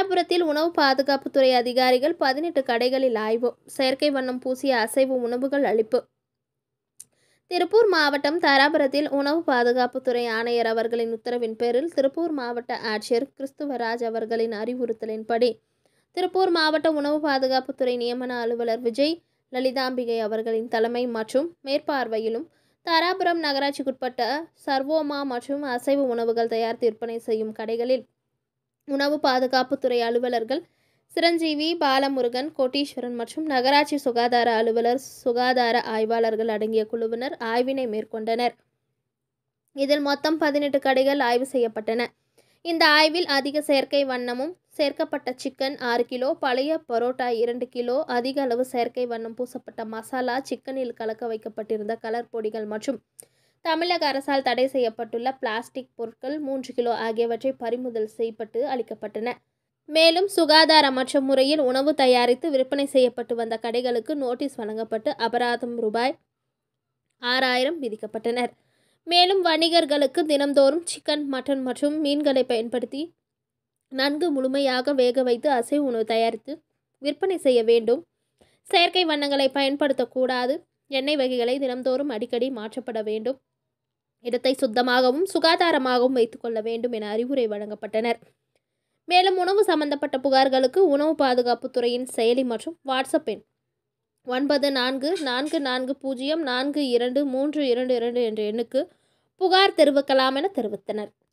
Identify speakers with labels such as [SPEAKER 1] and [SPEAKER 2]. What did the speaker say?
[SPEAKER 1] தாராபுரத்தில் உணவு பாதுகாப்புத்துறை அதிகாரிகள் பதினெட்டு கடைகளில் ஆய்வு செயற்கை வண்ணம் பூசிய அசைவ உணவுகள் அளிப்பு திருப்பூர் மாவட்டம் தாராபுரத்தில் உணவு பாதுகாப்புத்துறை ஆணையர் அவர்களின் உத்தரவின் பேரில் திருப்பூர் மாவட்ட ஆட்சியர் கிறிஸ்துவராஜ் அவர்களின் அறிவுறுத்தலின்படி திருப்பூர் மாவட்ட உணவு பாதுகாப்புத்துறை நியமன அலுவலர் விஜய் லலிதாம்பிகை அவர்களின் தலைமை மற்றும் மேற்பார்வையிலும் தாராபுரம் நகராட்சிக்குட்பட்ட சர்வோமா மற்றும் அசைவ உணவுகள் தயார் விற்பனை செய்யும் கடைகளில் உணவு பாதுகாப்புத்துறை அலுவலர்கள் சிரஞ்சீவி பாலமுருகன் கோட்டீஸ்வரன் மற்றும் நகராட்சி சுகாதார அலுவலர் சுகாதார ஆய்வாளர்கள் அடங்கிய குழுவினர் ஆய்வினை மேற்கொண்டனர் இதில் மொத்தம் பதினெட்டு கடைகள் ஆய்வு செய்யப்பட்டன இந்த ஆய்வில் அதிக செயற்கை வண்ணமும் சேர்க்கப்பட்ட சிக்கன் ஆறு கிலோ பழைய பரோட்டா இரண்டு கிலோ அதிக அளவு செயற்கை வண்ணம் பூசப்பட்ட மசாலா சிக்கனில் கலக்க வைக்கப்பட்டிருந்த கலர் பொடிகள் மற்றும் தமிழக அரசால் தடை செய்யப்பட்டுள்ள பிளாஸ்டிக் பொருட்கள் மூன்று கிலோ ஆகியவற்றை பறிமுதல் செய்யப்பட்டு அளிக்கப்பட்டன மேலும் சுகாதாரமற்ற முறையில் உணவு தயாரித்து விற்பனை செய்யப்பட்டு வந்த கடைகளுக்கு நோட்டீஸ் வழங்கப்பட்டு அபராதம் ரூபாய் ஆறாயிரம் விதிக்கப்பட்டனர் மேலும் வணிகர்களுக்கு தினம்தோறும் சிக்கன் மட்டன் மற்றும் மீன்களை பயன்படுத்தி நன்கு முழுமையாக வேக வைத்து அசைவ உணவு தயாரித்து விற்பனை செய்ய வேண்டும் செயற்கை வண்ணங்களை பயன்படுத்தக்கூடாது எண்ணெய் வகைகளை தினம்தோறும் அடிக்கடி மாற்றப்பட வேண்டும் இடத்தை சுத்தமாகவும் சுகாதாரமாகவும் வைத்துக்கொள்ள வேண்டும் என அறிவுரை வழங்கப்பட்டனர் மேலும் உணவு சம்பந்தப்பட்ட புகார்களுக்கு உணவு பாதுகாப்புத்துறையின் செயலி மற்றும் வாட்ஸ்அப் எண் ஒன்பது நான்கு நான்கு நான்கு பூஜ்ஜியம் நான்கு இரண்டு மூன்று இரண்டு இரண்டு என்ற எண்ணுக்கு புகார் தெரிவிக்கலாம் என தெரிவித்தனர்